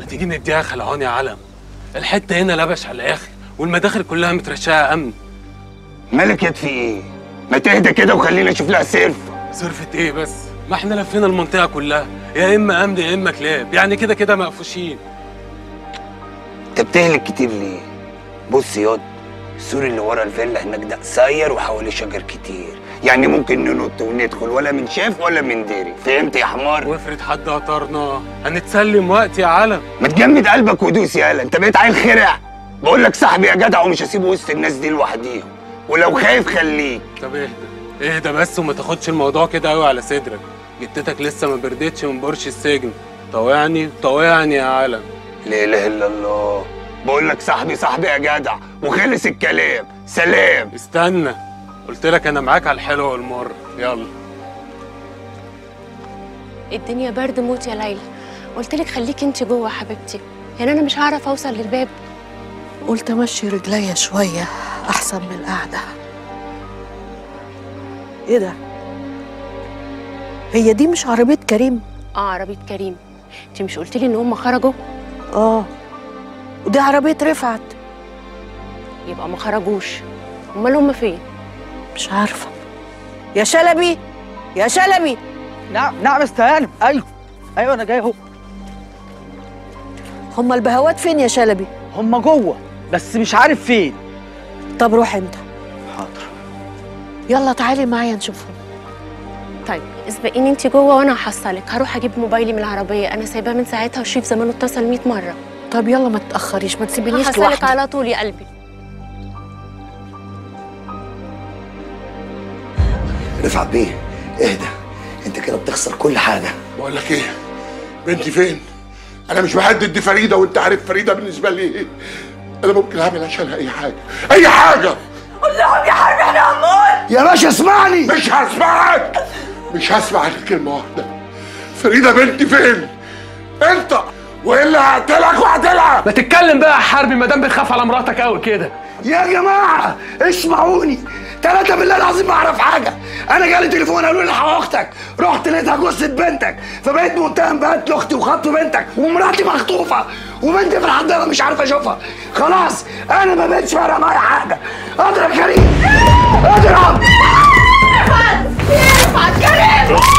تيجي نديها خلعان يا علم الحته هنا لبش على الاخر والمداخل كلها مترشقه امن مالك يد في ايه ما تهدى كده وخلينا نشوف لها سيرف صرفة ايه بس ما احنا لفينا المنطقه كلها يا اما امن يا اما كلاب يعني كده كده مقفوشين انت بتهلك كتير ليه بص ياض السور اللي ورا الفيلا هناك ده قصير وحواليه شجر كتير يعني ممكن ننط وندخل ولا من شاف ولا من داري فهمت يا حمار وافرض حد قطرنا هنتسلم وقت يا علم ما تجمد قلبك ودوس يالا انت بقيت عيل خرع بقول لك صاحبي يا جدع ومش هسيبه وسط الناس دي لوحديهم ولو خايف خليك طب اهدى اهدى بس وما تاخدش الموضوع كده قوي على صدرك جدتك لسه ما بردتش من برش السجن طوعني طوعني يا علم لا اله الا الله بقول لك صاحبي صاحبي يا جدع وخلص الكلام سلام استنى قلت لك انا معاك على الحلو والمر يلا الدنيا برد موت يا ليلى قلت لك خليكي انت جوه حبيبتي يعني انا مش هعرف اوصل للباب قلت امشي رجليا شويه احسن من القعده ايه ده هي دي مش عربيه كريم اه عربيه كريم انت مش قلت لي ان هم خرجوا اه ودي عربيه رفعت يبقى ما خرجوش امال هم فين مش عارفه يا شلبي يا شلبي نعم نعم استهانم ايوه ايوه انا جاي اهو هما البهوات فين يا شلبي هم جوه بس مش عارف فين طب روح انت حاضر يلا تعالي معايا نشوفهم طيب اسبقيني انت جوه وانا هحصلك هروح اجيب موبايلي من العربيه انا سايباه من ساعتها وشريف زمانه اتصل 100 مره طب يلا ما تتاخريش ما تسيبينيش هحصلك لوحدي على طول يا قلبي رفعت بيه اهدى انت كده بتخسر كل حاجه بقول لك ايه بنتي فين انا مش بهدد دي فريده وانت عارف فريده بالنسبه لي ايه انا ممكن اعمل عشانها اي حاجه اي حاجه قول لهم يا حبيبي احنا هنموت يا باشا اسمعني مش هسمعك مش هسمع غير كلمه واحده فريده بنتي فين انت والا هقتلك وهقتلها ما تتكلم بقى يا حربي ما دام بتخاف على مراتك قوي كده يا جماعه اسمعوني ثلاثة بالله العظيم ما اعرف حاجة، أنا جالي تليفون قالوا لي الحق أختك، رحت لقيتها جثة بنتك، فبقيت متهم بقتل أختي وخطف بنتك، ومراتي مخطوفة، وبنتي في الحضانة مش عارف أشوفها، خلاص أنا ما بقتش فارقة معايا حاجة، اضرب كريم اضرب رفعت كريم